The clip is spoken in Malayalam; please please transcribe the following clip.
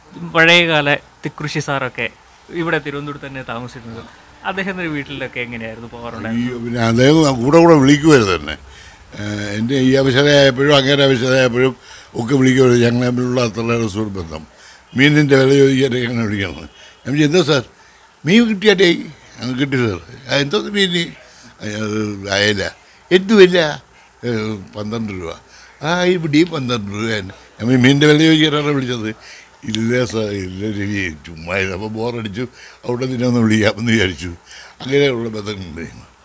പഴയകാല കൃഷി സാറൊക്കെ ഇവിടെ തിരുവനന്തപുരത്ത് തന്നെ താമസിക്കുന്നത് അദ്ദേഹത്തിൻ്റെ വീട്ടിലൊക്കെ എങ്ങനെയായിരുന്നു പോകാറുണ്ടായിരുന്നു ഈ പിന്നെ അദ്ദേഹം കൂടെ കൂടെ വിളിക്കുമായിരുന്നു തന്നെ ഏഹ് എൻ്റെ ഈ അവശതയായപ്പോഴും അങ്ങനെ അവശതയായപ്പോഴും ഒക്കെ വിളിക്കുമായിരുന്നു ഞങ്ങൾ തമ്മിലുള്ള അത്ര രസവും ബന്ധം മീനിൻ്റെ വില ചോദിക്കാനൊക്കെ അങ്ങനെ വിളിക്കണം ഞാൻ ചോദിച്ചു, എന്താ സാർ മീൻ കിട്ടിയാട്ടേ അങ്ങ് കിട്ടി സാർ "ആ, എന്തോ മീൻ അയല എന്തുമില്ല ഏഹ്, പന്ത്രണ്ട് രൂപ ആ ഇവിടെയും പന്ത്രണ്ട് രൂപ തന്നെ ഞാൻ മീനിൻ്റെ വില ചോദിക്കാനാണ് വിളിച്ചത് ഇല്ല സാർ ഇല്ല രവി ചുമ്മാ അപ്പോൾ ബോറടിച്ചു അവിടെ നിന്നെ ഒന്ന് വിളിക്കാമെന്ന് വിചാരിച്ചു അങ്ങനെയുള്ള ബന്ധങ്ങളുണ്ട്